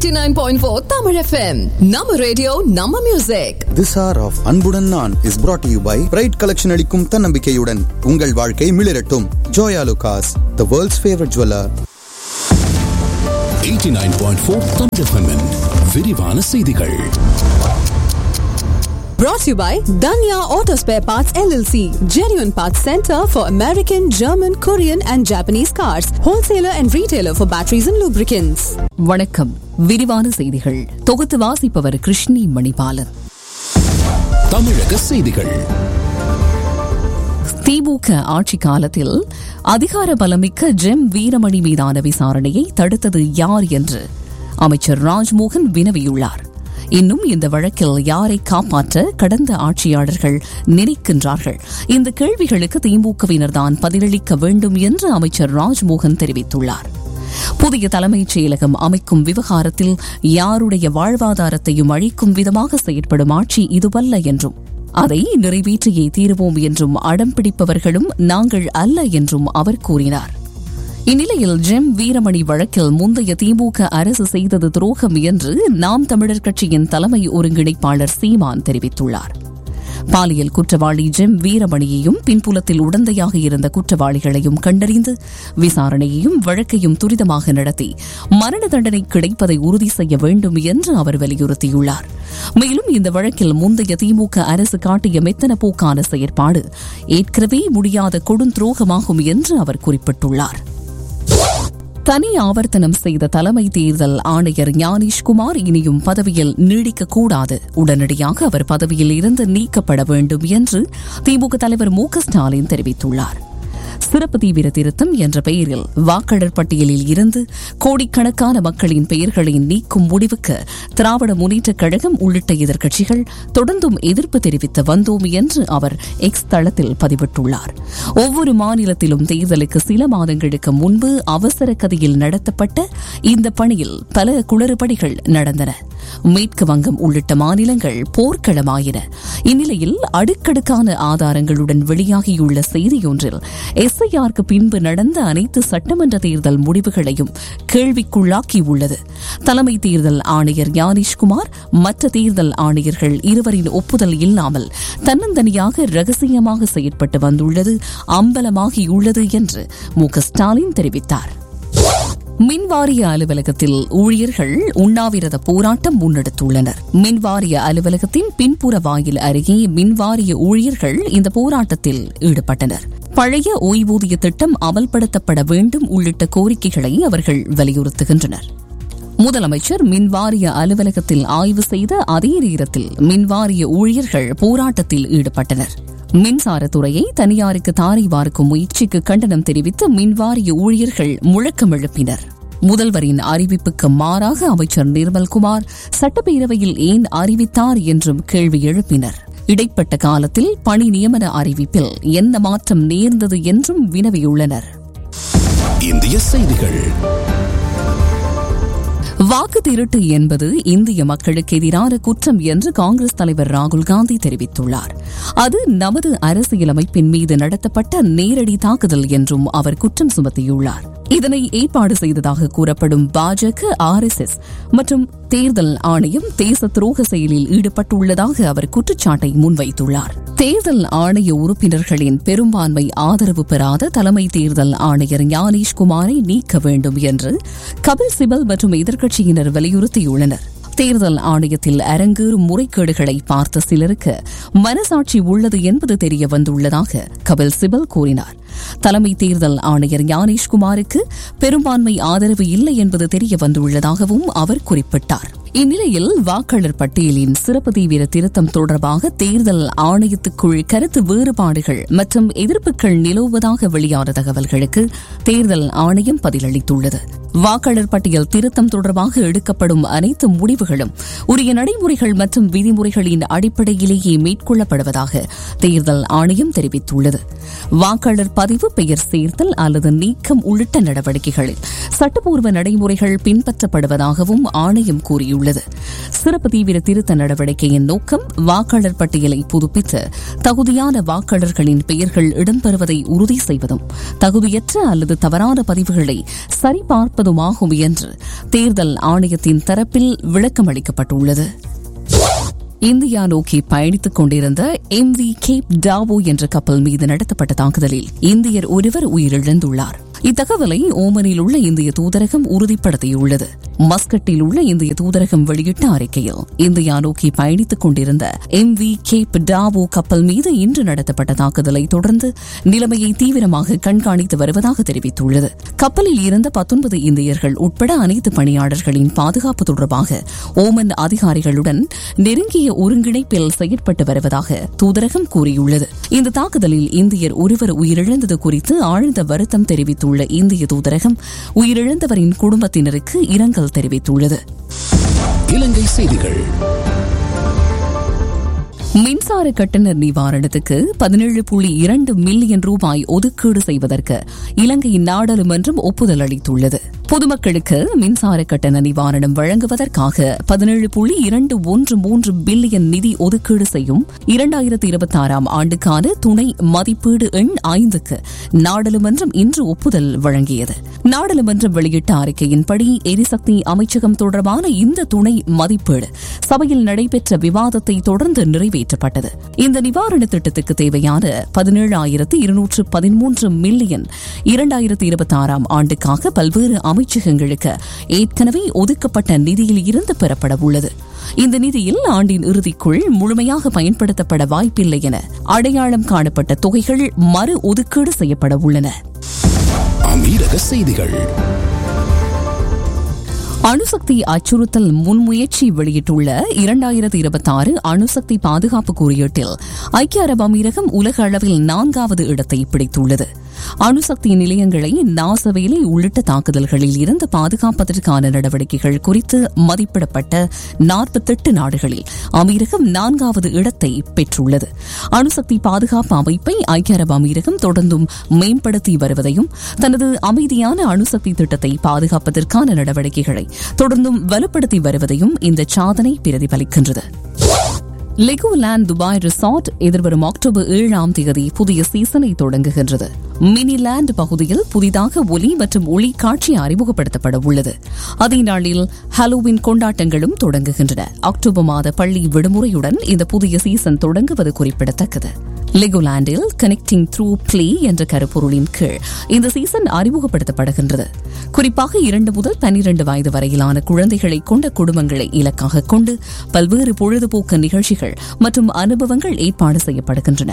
89.4 Tamil FM. நம்ம radio நம்ம music This hour of அன்புடன் நான் is brought to you by bright collection அளிக்கும் தன்னம்பிக்கையுடன் உங்கள் வாழ்க்கை மிளிரட்டும் Joyalukkas the world's favourite jeweller 89.4 Tamil FM -இன் விரிவான செய்திகள் brought to you by Danya Auto Spare Parts LLC. Genuine Parts Center for American, German, Korean and Japanese cars. Wholesaler and retailer for batteries and lubricants. வணக்கம் விரிவான செய்திகள் தொகுத்து வாசிப்பவர் கிருஷ்ணி மணிபாலன் தமிழக செய்திகள் திமுக ஆட்சி காலத்தில் அதிகார பலமிக்க ஜெம் வீரமணி மீதான விசாரணையை தடுத்தது யார் என்று அமைச்சர் ராஜ்மோகன் வினவியுள்ளார் இன்னும் இந்த வழக்கில் யாரை காப்பாற்ற கடந்த ஆட்சியாளர்கள் நினைக்கின்றார்கள் இந்த கேள்விகளுக்கு திமுகவினர்தான் பதிலளிக்க வேண்டும் என்று அமைச்சர் ராஜ்மோகன் தெரிவித்துள்ளார் புதிய தலைமைச் செயலகம் அமைக்கும் விவகாரத்தில் யாருடைய வாழ்வாதாரத்தையும் அழிக்கும் விதமாக செயற்படும் ஆட்சி இதுவல்ல என்றும் அதை நிறைவேற்றியே தீருவோம் என்றும் அடம் பிடிப்பவர்களும் நாங்கள் அல்ல என்றும் அவர் கூறினார் இந்நிலையில் ஜெம் வீரமணி வழக்கில் முந்தைய திமுக அரசு செய்தது துரோகம் என்று நாம் தமிழர் கட்சியின் தலைமை ஒருங்கிணைப்பாளர் சீமான் தெரிவித்துள்ளார் பாலியல் குற்றவாளி ஜெம் வீரமணியையும் பின்புலத்தில் உடந்தையாக இருந்த குற்றவாளிகளையும் கண்டறிந்து விசாரணையையும் வழக்கையும் துரிதமாக நடத்தி மரண தண்டனை கிடைப்பதை உறுதி செய்ய வேண்டும் என்று அவர் வலியுறுத்தியுள்ளார் மேலும் இந்த வழக்கில் முந்தைய திமுக அரசு காட்டிய மெத்தன போக்கான செயற்பாடு ஏற்கனவே முடியாத கொடுந்துரோகமாகும் என்று அவர் குறிப்பிட்டுள்ளார் தனி ஆவர்த்தனம் செய்த தலைமை தேர்தல் ஆணையர் ஞானேஷ்குமார் இனியும் பதவியில் நீடிக்கக்கூடாது உடனடியாக அவர் பதவியில் இருந்து நீக்கப்பட வேண்டும் என்று திமுக தலைவர் மு க ஸ்டாலின் தெரிவித்துள்ளார் சிறப்பு தீவிர திருத்தம் என்ற பெயரில் வாக்காளர் பட்டியலில் இருந்து கோடிக்கணக்கான மக்களின் பெயர்களை நீக்கும் முடிவுக்கு திராவிட முன்னேற்றக் கழகம் உள்ளிட்ட எதிர்க்கட்சிகள் தொடர்ந்தும் எதிர்ப்பு தெரிவித்து வந்தோம் என்று அவர் எக்ஸ் தளத்தில் பதிவிட்டுள்ளார் ஒவ்வொரு மாநிலத்திலும் தேர்தலுக்கு சில மாதங்களுக்கு முன்பு அவசர கதியில் நடத்தப்பட்ட இந்த பணியில் பல குளறுபடிகள் நடந்தன மேற்கு வங்கம் உள்ளிட்ட மாநிலங்கள் போர்க்களமாயின இந்நிலையில் அடுக்கடுக்கான ஆதாரங்களுடன் வெளியாகியுள்ள செய்தியொன்றில் எஸ்ஐஆருக்கு பின்பு நடந்த அனைத்து சட்டமன்ற தேர்தல் முடிவுகளையும் கேள்விக்குள்ளாக்கியுள்ளது தலைமை தேர்தல் ஆணையர் ஞானேஷ்குமார் மற்ற தேர்தல் ஆணையர்கள் இருவரின் ஒப்புதல் இல்லாமல் தன்னந்தனியாக ரகசியமாக செயற்பட்டு வந்துள்ளது அம்பலமாகியுள்ளது என்று மு க ஸ்டாலின் தெரிவித்தார் மின்வாரிய அலுவலகத்தில் ஊழியர்கள் உண்ணாவிரத போராட்டம் முன்னெடுத்துள்ளனர் மின்வாரிய அலுவலகத்தின் பின்புற வாயில் அருகே மின்வாரிய ஊழியர்கள் இந்த போராட்டத்தில் ஈடுபட்டனர் பழைய ஓய்வூதிய திட்டம் அமல்படுத்தப்பட வேண்டும் உள்ளிட்ட கோரிக்கைகளை அவர்கள் வலியுறுத்துகின்றனர் முதலமைச்சர் மின்வாரிய அலுவலகத்தில் ஆய்வு செய்த அதே நேரத்தில் மின்வாரிய ஊழியர்கள் போராட்டத்தில் ஈடுபட்டனர் மின்சாரத்துறையை தனியாருக்கு தாரை வார்க்கும் முயற்சிக்கு கண்டனம் தெரிவித்து மின்வாரிய ஊழியர்கள் முழக்கம் எழுப்பினர் முதல்வரின் அறிவிப்புக்கு மாறாக அமைச்சர் நிர்மல்குமார் சட்டப்பேரவையில் ஏன் அறிவித்தார் என்றும் கேள்வி எழுப்பினர் இடைப்பட்ட காலத்தில் பணி நியமன அறிவிப்பில் என்ன மாற்றம் நேர்ந்தது என்றும் வினவியுள்ளனர் இந்திய செய்திகள் வாக்கு திருட்டு என்பது இந்திய மக்களுக்கு எதிரான குற்றம் என்று காங்கிரஸ் தலைவர் ராகுல் காந்தி தெரிவித்துள்ளார் அது நமது அரசியலமைப்பின் மீது நடத்தப்பட்ட நேரடி தாக்குதல் என்றும் அவர் குற்றம் சுமத்தியுள்ளார் இதனை ஏற்பாடு செய்ததாக கூறப்படும் பாஜக ஆர் எஸ் எஸ் மற்றும் தேர்தல் ஆணையம் தேச துரோக செயலில் ஈடுபட்டுள்ளதாக அவர் குற்றச்சாட்டை முன்வைத்துள்ளார் தேர்தல் ஆணைய உறுப்பினர்களின் பெரும்பான்மை ஆதரவு பெறாத தலைமை தேர்தல் ஆணையர் ஞானேஷ்குமாரை நீக்க வேண்டும் என்று கபில் சிபல் மற்றும் எதிர்க்கட்சியினர் வலியுறுத்தியுள்ளனர் தேர்தல் ஆணையத்தில் அரங்கேறும் முறைகேடுகளை பார்த்த சிலருக்கு மனசாட்சி உள்ளது என்பது தெரிய வந்துள்ளதாக கபில் சிபல் கூறினார் தலைமை தேர்தல் ஆணையர் ஞானேஷ்குமாருக்கு பெரும்பான்மை ஆதரவு இல்லை என்பது தெரிய வந்துள்ளதாகவும் அவர் குறிப்பிட்டார் இந்நிலையில் வாக்காளர் பட்டியலின் சிறப்பு தீவிர திருத்தம் தொடர்பாக தேர்தல் ஆணையத்துக்குள் கருத்து வேறுபாடுகள் மற்றும் எதிர்ப்புகள் நிலவுவதாக வெளியான தகவல்களுக்கு தேர்தல் ஆணையம் பதிலளித்துள்ளது வாக்காளர் பட்டியல் திருத்தம் தொடர்பாக எடுக்கப்படும் அனைத்து முடிவுகளும் உரிய நடைமுறைகள் மற்றும் விதிமுறைகளின் அடிப்படையிலேயே மேற்கொள்ளப்படுவதாக தேர்தல் ஆணையம் தெரிவித்துள்ளது வாக்காளர் பதிவு பெயர் சேர்த்தல் அல்லது நீக்கம் உள்ளிட்ட நடவடிக்கைகளில் சட்டப்பூர்வ நடைமுறைகள் பின்பற்றப்படுவதாகவும் ஆணையம் கூறியுள்ளது தெரிவித்துள்ளது சிறப்பு தீவிர திருத்த நடவடிக்கையின் நோக்கம் வாக்காளர் பட்டியலை புதுப்பித்து தகுதியான வாக்காளர்களின் பெயர்கள் இடம்பெறுவதை உறுதி செய்வதும் தகுதியற்ற அல்லது தவறான பதிவுகளை சரிபார்ப்பதுமாகும் என்று தேர்தல் ஆணையத்தின் தரப்பில் விளக்கம் அளிக்கப்பட்டுள்ளது இந்தியா நோக்கி பயணித்துக் கொண்டிருந்த எம் வி கேப் டாவோ என்ற கப்பல் மீது நடத்தப்பட்ட தாக்குதலில் இந்தியர் ஒருவர் உயிரிழந்துள்ளார் இத்தகவலை ஓமனில் உள்ள இந்திய தூதரகம் உறுதிப்படுத்தியுள்ளது மஸ்கட்டில் உள்ள இந்திய தூதரகம் வெளியிட்ட அறிக்கையில் இந்தியா நோக்கி பயணித்துக் கொண்டிருந்த எம் வி கேப் டாவோ கப்பல் மீது இன்று நடத்தப்பட்ட தாக்குதலை தொடர்ந்து நிலைமையை தீவிரமாக கண்காணித்து வருவதாக தெரிவித்துள்ளது கப்பலில் இருந்த பத்தொன்பது இந்தியர்கள் உட்பட அனைத்து பணியாளர்களின் பாதுகாப்பு தொடர்பாக ஓமன் அதிகாரிகளுடன் நெருங்கிய ஒருங்கிணைப்பில் செயற்பட்டு வருவதாக தூதரகம் கூறியுள்ளது இந்த தாக்குதலில் இந்தியர் ஒருவர் உயிரிழந்தது குறித்து ஆழ்ந்த வருத்தம் தெரிவித்துள்ள இந்திய தூதரகம் உயிரிழந்தவரின் குடும்பத்தினருக்கு இரங்கல் தெரிவித்துள்ளது இலங்கை செய்திகள் மின்சார கட்டண நிவாரணத்துக்கு பதினேழு புள்ளி இரண்டு மில்லியன் ரூபாய் ஒதுக்கீடு செய்வதற்கு இலங்கை நாடாளுமன்றம் ஒப்புதல் அளித்துள்ளது பொதுமக்களுக்கு மின்சார கட்டண நிவாரணம் வழங்குவதற்காக பதினேழு புள்ளி இரண்டு ஒன்று மூன்று பில்லியன் நிதி ஒதுக்கீடு செய்யும் இரண்டாயிரத்தி இருபத்தி ஆறாம் ஆண்டுக்கான துணை மதிப்பீடு எண் ஐந்துக்கு நாடாளுமன்றம் இன்று ஒப்புதல் வழங்கியது நாடாளுமன்றம் வெளியிட்ட அறிக்கையின்படி எரிசக்தி அமைச்சகம் தொடர்பான இந்த துணை மதிப்பீடு சபையில் நடைபெற்ற விவாதத்தை தொடர்ந்து நிறைவேற்றப்பட்டது இந்த நிவாரண திட்டத்துக்கு தேவையான பதினேழாயிரத்து இருநூற்று பதிமூன்று மில்லியன் இரண்டாயிரத்தி இருபத்தி ஆறாம் ஆண்டுக்காக பல்வேறு அமைச்சகங்களுக்கு ஏற்கனவே ஒதுக்கப்பட்ட நிதியில் இருந்து பெறப்பட உள்ளது இந்த நிதியில் ஆண்டின் இறுதிக்குள் முழுமையாக பயன்படுத்தப்பட வாய்ப்பில்லை என அடையாளம் காணப்பட்ட தொகைகள் மறு ஒதுக்கீடு செய்யப்பட உள்ளன அமீரக செய்திகள் அணுசக்தி அச்சுறுத்தல் முன்முயற்சி வெளியிட்டுள்ள இரண்டாயிரத்தி இருபத்தி ஆறு அணுசக்தி பாதுகாப்பு குறியீட்டில் ஐக்கிய அரபு அமீரகம் உலக அளவில் நான்காவது இடத்தை பிடித்துள்ளது அணுசக்தி நிலையங்களை நாசவேலை உள்ளிட்ட தாக்குதல்களில் இருந்து பாதுகாப்பதற்கான நடவடிக்கைகள் குறித்து மதிப்பிடப்பட்ட நாற்பத்தெட்டு நாடுகளில் அமீரகம் நான்காவது இடத்தை பெற்றுள்ளது அணுசக்தி பாதுகாப்பு அமைப்பை ஐக்கிய அரபு அமீரகம் தொடர்ந்தும் மேம்படுத்தி வருவதையும் தனது அமைதியான அணுசக்தி திட்டத்தை பாதுகாப்பதற்கான நடவடிக்கைகளை தொடர்ந்தும் வலுப்படுத்தி வருவதையும் இந்த சாதனை பிரதிபலிக்கின்றது லெகோலேண்ட் துபாய் ரிசார்ட் எதிர்வரும் அக்டோபர் ஏழாம் தேதி புதிய சீசனை தொடங்குகின்றது மினிலேண்ட் பகுதியில் புதிதாக ஒலி மற்றும் ஒளி காட்சி அறிமுகப்படுத்தப்பட உள்ளது அதே நாளில் ஹலோவின் கொண்டாட்டங்களும் தொடங்குகின்றன அக்டோபர் மாத பள்ளி விடுமுறையுடன் இந்த புதிய சீசன் தொடங்குவது குறிப்பிடத்தக்கது லெகோலாண்டில் கனெக்டிங் த்ரூ பிளே என்ற கருப்பொருளின் கீழ் இந்த சீசன் அறிமுகப்படுத்தப்படுகின்றது குறிப்பாக இரண்டு முதல் பனிரண்டு வயது வரையிலான குழந்தைகளை கொண்ட குடும்பங்களை இலக்காக கொண்டு பல்வேறு பொழுதுபோக்கு நிகழ்ச்சிகள் மற்றும் அனுபவங்கள் ஏற்பாடு செய்யப்படுகின்றன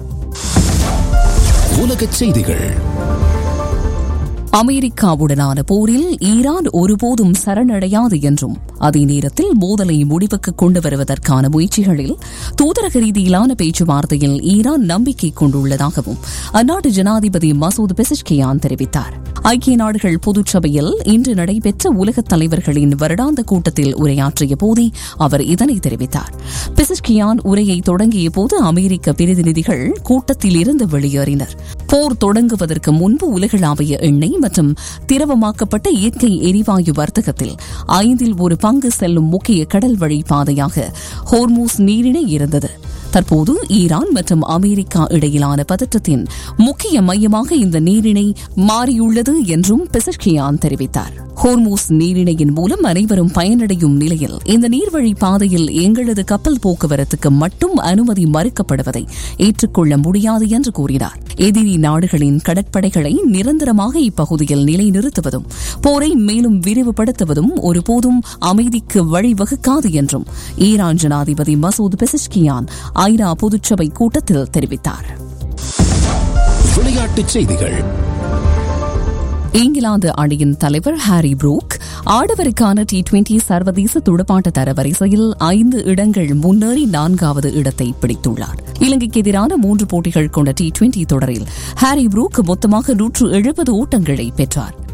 உலகச் செய்திகள் அமெரிக்காவுடனான போரில் ஈரான் ஒருபோதும் சரணடையாது என்றும் அதே நேரத்தில் மோதலை முடிவுக்கு கொண்டு வருவதற்கான முயற்சிகளில் தூதரக ரீதியிலான பேச்சுவார்த்தையில் ஈரான் நம்பிக்கை கொண்டுள்ளதாகவும் அந்நாட்டு ஜனாதிபதி மசூத் பெசிஷ்கியான் தெரிவித்தார் ஐக்கிய நாடுகள் பொதுச்சபையில் இன்று நடைபெற்ற உலகத் தலைவர்களின் வருடாந்த கூட்டத்தில் உரையாற்றிய போதே அவர் இதனை தெரிவித்தார் பெசிஷ்கியான் உரையை தொடங்கிய போது அமெரிக்க பிரதிநிதிகள் கூட்டத்தில் இருந்து வெளியேறினர் போர் தொடங்குவதற்கு முன்பு உலகளாவிய எண்ணெய் மற்றும் திரவமாக்கப்பட்ட இயற்கை எரிவாயு வர்த்தகத்தில் ஐந்தில் ஒரு பங்கு செல்லும் முக்கிய கடல் வழி பாதையாக ஹோர்மூஸ் நீரிணை இருந்தது தற்போது ஈரான் மற்றும் அமெரிக்கா இடையிலான பதற்றத்தின் முக்கிய மையமாக இந்த நீரிணை மாறியுள்ளது என்றும் பெசஷ்கியான் தெரிவித்தார் ஹோர்மூஸ் நீரிணையின் மூலம் அனைவரும் பயனடையும் நிலையில் இந்த நீர்வழி பாதையில் எங்களது கப்பல் போக்குவரத்துக்கு மட்டும் அனுமதி மறுக்கப்படுவதை ஏற்றுக்கொள்ள முடியாது என்று கூறினார் எதிரி நாடுகளின் கடற்படைகளை நிரந்தரமாக இப்பகுதியில் நிலைநிறுத்துவதும் போரை மேலும் விரிவுபடுத்துவதும் ஒருபோதும் அமைதிக்கு வழிவகுக்காது என்றும் ஈரான் ஜனாதிபதி மசூத் பெசிஷ்கியான் ஐநா பொதுச்சபை கூட்டத்தில் தெரிவித்தார் விளையாட்டுச் செய்திகள் இங்கிலாந்து அணியின் தலைவர் ஹாரி புரூக் ஆடவருக்கான டி டுவெண்டி சர்வதேச துடுப்பாட்ட தரவரிசையில் ஐந்து இடங்கள் முன்னேறி நான்காவது இடத்தை பிடித்துள்ளார் இலங்கைக்கு எதிரான மூன்று போட்டிகள் கொண்ட டி டுவெண்டி தொடரில் ஹாரி புரூக் மொத்தமாக நூற்று எழுபது ஓட்டங்களை பெற்றார்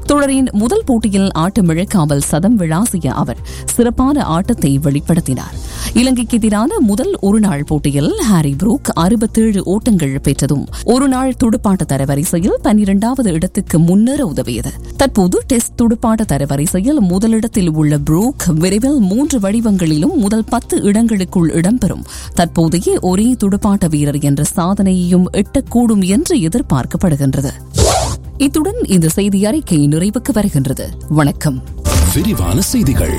தொடரின் முதல் போட்டியில் ஆட்டமிழக்காமல் சதம் விளாசிய அவர் சிறப்பான ஆட்டத்தை வெளிப்படுத்தினார் இலங்கைக்கு எதிரான முதல் ஒருநாள் போட்டியில் ஹாரி புரூக் அறுபத்தேழு ஓட்டங்கள் பெற்றதும் ஒருநாள் துடுப்பாட்ட தரவரிசையில் பன்னிரண்டாவது இடத்துக்கு முன்னேற உதவியது தற்போது டெஸ்ட் துடுப்பாட்ட தரவரிசையில் முதலிடத்தில் உள்ள புரூக் விரைவில் மூன்று வடிவங்களிலும் முதல் பத்து இடங்களுக்குள் இடம்பெறும் தற்போதைய ஒரே துடுப்பாட்ட வீரர் என்ற சாதனையையும் எட்டக்கூடும் என்று எதிர்பார்க்கப்படுகின்றது இத்துடன் இந்த செய்தி அறிக்கை நிறைவுக்கு வருகின்றது வணக்கம் விரிவான செய்திகள்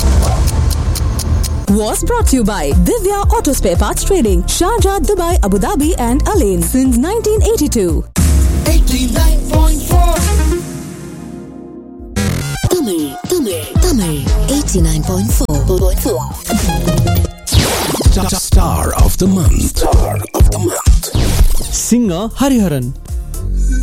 Was brought to you by Divya Auto Spare Parts Trading, Sharjah, Dubai, Abu Dhabi, and Alain since 1982. Tamil Tamil Tamil 89.4 Star of the month. Star of the month. singer Hariharan